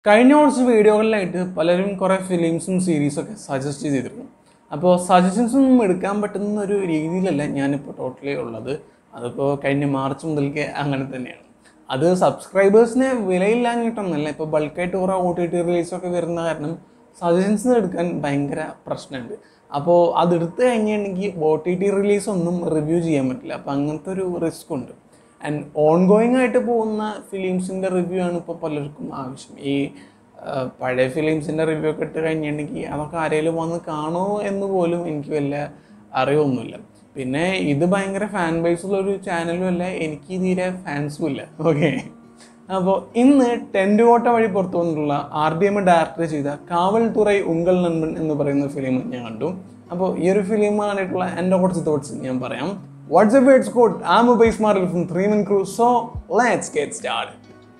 കഴിഞ്ഞ കുറച്ച് വീഡിയോകളിലായിട്ട് പലരും കുറേ ഫിലിംസും സീരീസൊക്കെ സജസ്റ്റ് ചെയ്തിരുന്നു അപ്പോൾ സജഷൻസ് ഒന്നും എടുക്കാൻ പറ്റുന്ന ഒരു രീതിയിലല്ല ഞാനിപ്പോൾ ടോട്ടലി ഉള്ളത് അതിപ്പോൾ കഴിഞ്ഞ മാർച്ച് മുതൽക്ക് അങ്ങനെ തന്നെയാണ് അത് സബ്സ്ക്രൈബേഴ്സിന് വിലയില്ലാഞ്ഞിട്ടൊന്നല്ല ഇപ്പോൾ ബൾക്കായിട്ട് കുറേ ഒ ടി ടി റിലീസൊക്കെ വരുന്ന കാരണം സജഷൻസ് എടുക്കാൻ ഭയങ്കര പ്രശ്നമുണ്ട് അപ്പോൾ അതെടുത്ത് കഴിഞ്ഞിട്ടുണ്ടെങ്കിൽ ഒ ടി ടി റിലീസ് ഒന്നും റിവ്യൂ ചെയ്യാൻ പറ്റില്ല അപ്പോൾ അങ്ങനത്തെ ഒരു റിസ്ക് ഉണ്ട് ആൻഡ് ഓൺ ഗോയിങ് ആയിട്ട് പോകുന്ന ഫിലിംസിൻ്റെ റിവ്യൂ ആണ് ഇപ്പോൾ പലർക്കും ആവശ്യം ഈ ആ, പഴയ ഫിലിംസിൻ്റെ റിവ്യൂ ഒക്കെ ഇട്ട് കഴിഞ്ഞിട്ടുണ്ടെങ്കിൽ അതൊക്കെ ആരെങ്കിലും വന്ന് കാണുമോ എന്ന് പോലും എനിക്ക് വല്ല അറിവൊന്നുമില്ല പിന്നെ ഇത് ഭയങ്കര ഫാൻ ബേസ് ഉള്ള ഒരു ചാനലും അല്ല എനിക്ക് തീരെ ഫാൻസും ഇല്ല ഓക്കെ അപ്പോൾ ഇന്ന് ടെൻറ്റ് കോട്ട വഴി പുറത്തു വന്നിട്ടുള്ള ആർ ഡി എം ഡയറക്ടർ ചെയ്ത കാവൽ തുറൈ ഉങ്കൽ നൻപൻ എന്ന് പറയുന്ന ഫിലിം ഞാൻ കണ്ടു അപ്പോൾ ഈ ഒരു ഫിലിം കണ്ടിട്ടുള്ള എൻ്റെ കുറച്ച് തോട്ട്സ് ഞാൻ പറയാം വാട്സ്ആപ്പ് വേർഡ്സ് കോഡ് ആം ബൈസ് മാറിൽ from three men crew so let's get start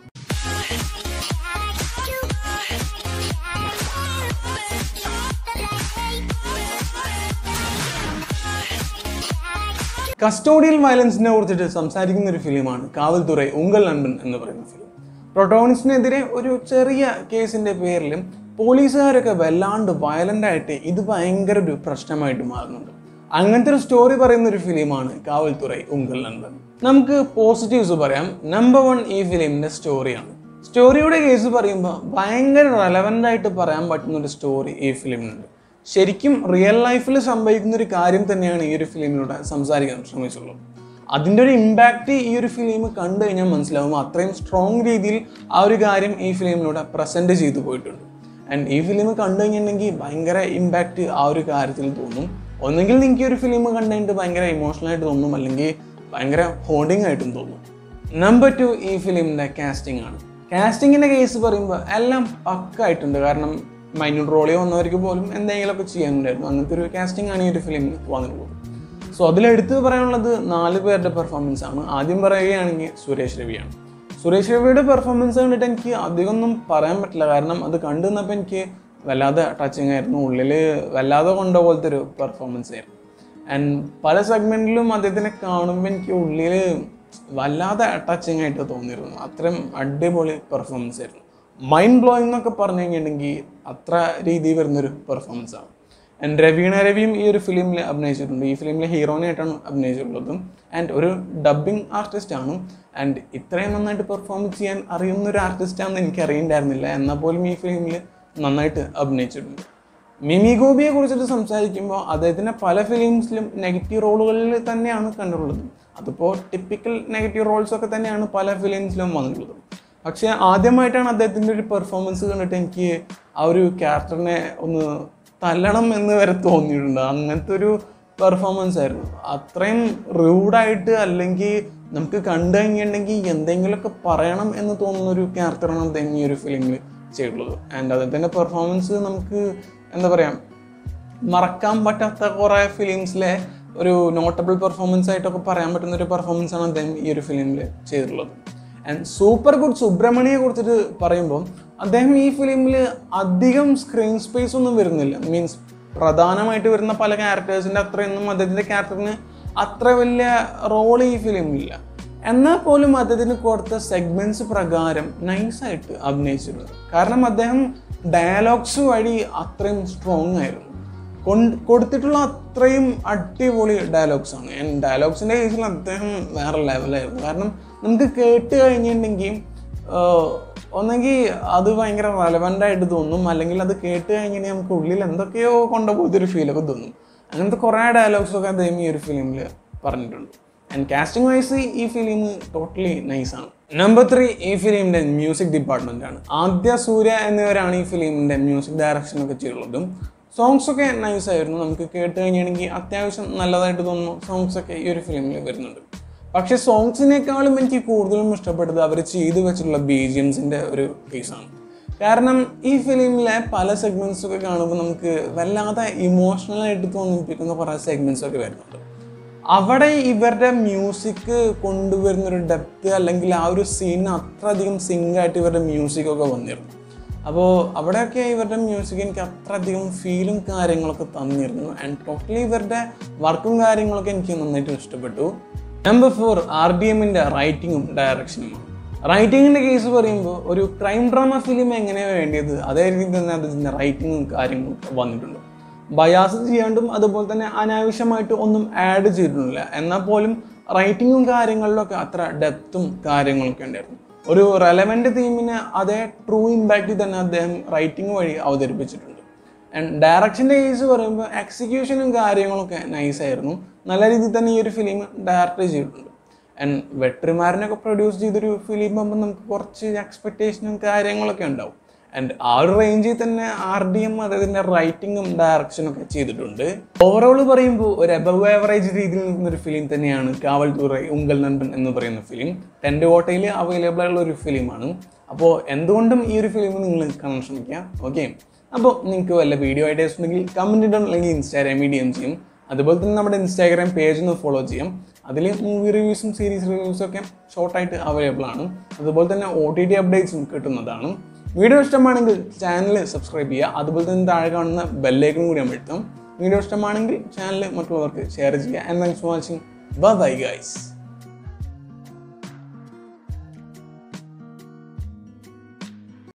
custodial വയലൻസിനെ കുറിച്ചിട്ട് സംസാരിക്കുന്ന ഒരു ഫിലിമാണ് കാവൽ തുറൈ ഉങ്കൽ നൻപൻ എന്ന് പറയുന്ന ഫിലിം പ്രൊട്ടോണിസ്റ്റിനെതിരെ ഒരു ചെറിയ കേസിന്റെ പേരിലും പോലീസുകാരൊക്കെ വല്ലാണ്ട് വയലന്റ് ആയിട്ട് ഇത് ഭയങ്കര ഒരു പ്രശ്നമായിട്ട് മാറുന്നുണ്ട് അങ്ങനത്തെ ഒരു സ്റ്റോറി പറയുന്ന ഒരു ഫിലിമാണ് കാവൽ തുറൈ ഉങ്കൽ നൻപൻ നമുക്ക് പോസിറ്റീവ്സ് പറയാം നമ്പർ വൺ ഈ ഫിലിമിന്റെ സ്റ്റോറിയാണ് സ്റ്റോറിയുടെ കേസ് പറയുമ്പോൾ ഭയങ്കര റെലവൻ്റ് ആയിട്ട് പറയാൻ പറ്റുന്ന ഒരു സ്റ്റോറി ഈ ഫിലിമിനുണ്ട് ശരിക്കും റിയൽ ലൈഫിൽ സംഭവിക്കുന്ന ഒരു കാര്യം തന്നെയാണ് ഈ ഒരു ഫിലിമിലൂടെ സംസാരിക്കാൻ ശ്രമിച്ചുള്ളത് അതിൻ്റെ ഒരു ഇമ്പാക്റ്റ് ഈ ഒരു ഫിലിം കണ്ടു കഴിഞ്ഞാൽ മനസ്സിലാവും അത്രയും സ്ട്രോങ് രീതിയിൽ ആ ഒരു കാര്യം ഈ ഫിലിമിലൂടെ പ്രസൻറ്റ് ചെയ്തു പോയിട്ടുണ്ട് ആൻഡ് ഈ ഫിലിം കണ്ടു കഴിഞ്ഞിട്ടുണ്ടെങ്കിൽ ഭയങ്കര ഇമ്പാക്റ്റ് ആ ഒരു കാര്യത്തിൽ തോന്നും ഒന്നെങ്കിൽ നിങ്ങൾക്ക് ഈ ഒരു ഫിലിം കണ്ടു കഴിഞ്ഞിട്ട് ഭയങ്കര ഇമോഷണൽ ആയിട്ട് തോന്നും അല്ലെങ്കിൽ ഭയങ്കര ഹോണ്ടിങ് ആയിട്ടും തോന്നും നമ്പർ ടു ഈ ഫിലിമിൻ്റെ കാസ്റ്റിംഗ് ആണ് കാസ്റ്റിങ്ങിൻ്റെ കേസ് പറയുമ്പോൾ എല്ലാം പക്കായിട്ടുണ്ട് കാരണം മൈന്യൂട്ട് റോളിൽ വന്നവർക്ക് പോലും എന്തെങ്കിലുമൊക്കെ ചെയ്യാനുണ്ടായിരുന്നു അങ്ങനത്തെ ഒരു കാസ്റ്റിംഗ് ആണ് ഈ ഒരു ഫിലിമിൽ വന്നിട്ടുള്ളത് സോ അതിലെടുത്ത് പറയാനുള്ളത് നാല് പേരുടെ പെർഫോമൻസ് ആണ് ആദ്യം പറയുകയാണെങ്കിൽ സുരേഷ് രവിയാണ് സുരേഷ് രവിയുടെ പെർഫോമൻസ് കണ്ടിട്ട് എനിക്ക് അധികമൊന്നും പറയാൻ പറ്റില്ല കാരണം അത് കണ്ടു നിന്നപ്പോൾ എനിക്ക് വല്ലാതെ ടച്ചിങ് ആയിരുന്നു ഉള്ളിൽ വല്ലാതെ കൊണ്ട പോലത്തെ ഒരു പെർഫോമൻസ് ആയിരുന്നു ആൻഡ് പല സെഗ്മെൻറ്റിലും അദ്ദേഹത്തിനെ കാണുമ്പോൾ എനിക്ക് ഉള്ളിൽ വല്ലാതെ ടച്ചിങ് ആയിട്ട് തോന്നിയിരുന്നു അത്രയും അടിപൊളി പെർഫോമൻസ് ആയിരുന്നു മൈൻഡ് ബ്ലോയിങ് എന്നൊക്കെ പറഞ്ഞു കഴിഞ്ഞിട്ടുണ്ടെങ്കിൽ അത്ര രീതിയിൽ വരുന്നൊരു പെർഫോമൻസ് ആണ് ആൻഡ് രവീണ രവിയും ഈ ഒരു ഫിലിമിൽ അഭിനയിച്ചിട്ടുണ്ട് ഈ ഫിലിമിലെ ഹീറോയിനായിട്ടാണ് അഭിനയിച്ചിട്ടുള്ളതും ആൻഡ് ഒരു ഡബ്ബിംഗ് ആർട്ടിസ്റ്റ് ആണ് ആൻഡ് ഇത്രയും നന്നായിട്ട് പെർഫോം ചെയ്യാൻ അറിയുന്ന ഒരു ആർട്ടിസ്റ്റ് ആണെന്ന് എനിക്ക് അറിയണ്ടായിരുന്നില്ല എന്നാൽ പോലും ഈ ഫിലിമിൽ നന്നായിട്ട് അഭിനയിച്ചിട്ടുണ്ട് മിമി ഗോപിയെ കുറിച്ചിട്ട് സംസാരിക്കുമ്പോൾ അദ്ദേഹത്തിൻ്റെ പല ഫിലിംസിലും നെഗറ്റീവ് റോളുകളിൽ തന്നെയാണ് കണ്ടിട്ടുള്ളത് അതിപ്പോൾ ടിപ്പിക്കൽ നെഗറ്റീവ് റോൾസ് ഒക്കെ തന്നെയാണ് പല ഫിലിംസിലും വന്നിട്ടുള്ളത് പക്ഷേ ആദ്യമായിട്ടാണ് അദ്ദേഹത്തിൻ്റെ ഒരു പെർഫോമൻസ് കണ്ടിട്ട് എനിക്ക് ആ ഒരു ക്യാരക്ടറിനെ ഒന്ന് തല്ലണം എന്ന് വരെ തോന്നിയിട്ടുണ്ട് അങ്ങനത്തെ ഒരു പെർഫോമൻസ് ആയിരുന്നു അത്രയും റൂഡായിട്ട് അല്ലെങ്കിൽ നമുക്ക് കണ്ടു കഴിഞ്ഞിട്ടുണ്ടെങ്കിൽ എന്തെങ്കിലുമൊക്കെ പറയണം എന്ന് തോന്നുന്ന ഒരു ക്യാരക്ടറാണ് അദ്ദേഹം ഈ ഒരു ഫിലിമിൽ ചെയ്തിട്ടുള്ളത് ആൻഡ് അദ്ദേഹത്തിൻ്റെ പെർഫോമൻസ് നമുക്ക് എന്താ പറയുക മറക്കാൻ പറ്റാത്ത കുറേ ഫിലിംസിലെ ഒരു നോട്ടബിൾ പെർഫോമൻസ് ആയിട്ടൊക്കെ പറയാൻ പറ്റുന്ന ഒരു പെർഫോമൻസ് ആണ് അദ്ദേഹം ഈ ഒരു ഫിലിമിൽ ചെയ്തിട്ടുള്ളത് ആൻഡ് സൂപ്പർ ഗുഡ് സുബ്രഹ്മണ്യെ കുറിച്ചിട്ട് പറയുമ്പോൾ അദ്ദേഹം ഈ ഫിലിമിൽ അധികം സ്ക്രീൻ സ്പേസ് ഒന്നും വരുന്നില്ല മീൻസ് പ്രധാനമായിട്ട് വരുന്ന പല ക്യാരക്ടേഴ്സിൻ്റെ അത്രയൊന്നും അദ്ദേഹത്തിൻ്റെ ക്യാരക്ടറിന് അത്ര വലിയ റോൾ ഈ ഫിലിമിലില്ല എന്നാൽ പോലും അദ്ദേഹത്തിന് കൊടുത്ത സെഗ്മെന്റ്സ് പ്രകാരം നൈസായിട്ട് അഭിനയിച്ചിട്ടുണ്ട് കാരണം അദ്ദേഹം ഡയലോഗ്സ് വഴി അത്രയും സ്ട്രോങ് ആയിരുന്നു കൊണ്ട് കൊടുത്തിട്ടുള്ള അത്രയും അടിപൊളി ഡയലോഗ്സ് ആണ് ആൻഡ് ഡയലോഗ്സിൻ്റെ കേസിൽ അദ്ദേഹം വേറെ ലെവലായിരുന്നു കാരണം നമുക്ക് കേട്ട് കഴിഞ്ഞിട്ടുണ്ടെങ്കിൽ ഒന്നെങ്കിൽ അത് ഭയങ്കര റെലവൻ്റ് ആയിട്ട് തോന്നും അല്ലെങ്കിൽ അത് കേട്ട് കഴിഞ്ഞിട്ടുണ്ടെങ്കിൽ നമുക്ക് ഉള്ളിൽ എന്തൊക്കെയോ കൊണ്ടുപോയതൊരു ഫീലൊക്കെ തോന്നും അങ്ങനത്തെ കുറേ ഡയലോഗ്സ് ഒക്കെ അദ്ദേഹം ഈ ഒരു ഫിലിമിൽ പറഞ്ഞിട്ടുണ്ട് ആൻഡ് കാസ്റ്റിംഗ് വൈസ് ഈ ഫിലിം ടോട്ടലി നൈസാണ് നമ്പർ ത്രീ ഈ ഫിലിമിൻ്റെ മ്യൂസിക് ഡിപ്പാർട്ട്മെൻ്റ് ആണ് ആദ്യ സൂര്യ എന്നിവരാണ് ഈ ഫിലിമിൻ്റെ മ്യൂസിക് ഡയറക്ഷൻ ഒക്കെ ചെയ്തിട്ടുള്ളതും സോങ്സ് ഒക്കെ നൈസ് ആയിരുന്നു നമുക്ക് കേട്ട് കഴിഞ്ഞിട്ടുണ്ടെങ്കിൽ അത്യാവശ്യം നല്ലതായിട്ട് തോന്നുന്നു സോങ്സ് ഒക്കെ ഈ ഒരു ഫിലിമിൽ വരുന്നുണ്ട് പക്ഷെ സോങ്സിനേക്കാളും എനിക്ക് കൂടുതലും ഇഷ്ടപ്പെട്ടത് അവർ ചെയ്തു വെച്ചിട്ടുള്ള ബി ജി എംസിൻ്റെ ഒരു കേസാണ് കാരണം ഈ ഫിലിമിലെ പല സെഗ്മെൻറ്റ്സ് ഒക്കെ കാണുമ്പോൾ നമുക്ക് വല്ലാതെ ഇമോഷണൽ ആയിട്ട് തോന്നിപ്പിക്കുന്ന കുറേ സെഗ്മെൻറ്റ്സ് ഒക്കെ വരുന്നുണ്ട് അവിടെ ഇവരുടെ മ്യൂസിക് കൊണ്ടുവരുന്ന ഒരു ഡെപ്ത് അല്ലെങ്കിൽ ആ ഒരു സീൻ അത്രയധികം സിങ്ക് ആയിട്ട് ഇവരുടെ മ്യൂസിക് ഒക്കെ വന്നിരുന്നു അപ്പോൾ അവിടെയൊക്കെ ഇവരുടെ മ്യൂസിക് എനിക്ക് അത്രയധികം ഫീലും കാര്യങ്ങളൊക്കെ തന്നിരുന്നു ആൻഡ് ടോട്ടലി ഇവരുടെ വർക്കും കാര്യങ്ങളൊക്കെ എനിക്ക് നന്നായിട്ട് ഇഷ്ടപ്പെട്ടു നമ്പർ ഫോർ ആർ ഡി എമ്മിൻ്റെ റൈറ്റിങ്ങും ഡയറക്ഷനുമാണ് റൈറ്റിങ്ങിൻ്റെ കേസ് പറയുമ്പോൾ ഒരു ക്രൈം ഡ്രാമ ഫിലിം എങ്ങനെയാണ് വേണ്ടിയത് അതേ രീതിയിൽ തന്നെ അതിൻ്റെ റൈറ്റിങ്ങും കാര്യങ്ങളും വന്നിട്ടുണ്ട് ബയാസ് ചെയ്യാണ്ടും അതുപോലെ തന്നെ അനാവശ്യമായിട്ട് ഒന്നും ആഡ് ചെയ്തിട്ടില്ല എന്നാൽ പോലും റൈറ്റിങ്ങും കാര്യങ്ങളിലൊക്കെ അത്ര ഡെപ്തും കാര്യങ്ങളൊക്കെ ഉണ്ടായിരുന്നു ഒരു റെലവെൻ്റ് തീമിന് അതേ ട്രൂ ഇമ്പാക്റ്റിൽ തന്നെ അദ്ദേഹം റൈറ്റിംഗ് വഴി അവതരിപ്പിച്ചിട്ടുണ്ട് ആൻഡ് ഡയറക്ഷൻ്റെ കേസ് പറയുമ്പോൾ എക്സിക്യൂഷനും കാര്യങ്ങളൊക്കെ നൈസായിരുന്നു നല്ല രീതിയിൽ തന്നെ ഈ ഒരു ഫിലിം ഡയറക്റ്റ് ചെയ്തിട്ടുണ്ട് ആൻഡ് വെട്രിമാരനൊക്കെ പ്രൊഡ്യൂസ് ചെയ്തൊരു ഫിലിം ആകുമ്പോൾ നമുക്ക് കുറച്ച് എക്സ്പെക്റ്റേഷനും കാര്യങ്ങളൊക്കെ ഉണ്ടാവും ആൻഡ് ആ ഒരു റേഞ്ചിൽ തന്നെ ആർ ഡി എം അദ്ദേഹത്തിൻ്റെ റൈറ്റിങ്ങും ഡയറക്ഷനും ഒക്കെ ചെയ്തിട്ടുണ്ട് ഓവറോൾ പറയുമ്പോൾ ഒരു എബവ് ആവറേജ് രീതിയിൽ നിൽക്കുന്ന ഒരു ഫിലിം തന്നെയാണ് കാവൽ തുറൈ ഉങ്കൽ നൻപൻ എന്ന് പറയുന്ന ഫിലിം ടെൻറ്റ് കോട്ടയിൽ അവൈലബിൾ ആയിട്ടുള്ള ഒരു ഫിലിമാണ് അപ്പോൾ എന്തുകൊണ്ടും ഈ ഒരു ഫിലിം നിങ്ങൾ കാണാൻ ശ്രമിക്കുക ഓക്കെ അപ്പോൾ നിങ്ങൾക്ക് വല്ല വീഡിയോ ഐഡിയാസ് ഉണ്ടെങ്കിൽ കമൻറ്റ് ഇടണം അല്ലെങ്കിൽ ഇൻസ്റ്റാഗ്രാം മീഡിയം ചെയ്യും അതുപോലെ തന്നെ നമ്മുടെ ഇൻസ്റ്റാഗ്രാം പേജ് ഒന്ന് ഫോളോ ചെയ്യാം അതിൽ മൂവി റിവ്യൂസും സീരീസ് റിവ്യൂസും ഒക്കെ ഷോർട്ടായിട്ട് അവൈലബിൾ ആണ് അതുപോലെ തന്നെ ഒ ടി ടി അപ്ഡേറ്റ്സും കിട്ടുന്നതാണ് വീഡിയോ ഇഷ്ടമാണെങ്കിൽ ചാനൽ സബ്സ്ക്രൈബ് ചെയ്യുക അതുപോലെ തന്നെ താഴെ കാണുന്ന ബെല്ലേക്കും കൂടി അമഴ്ത്തും വീഡിയോ ഇഷ്ടമാണെങ്കിൽ ചാനൽ മറ്റുള്ളവർക്ക് ഷെയർ ചെയ്യുക and thanks for watching bye guys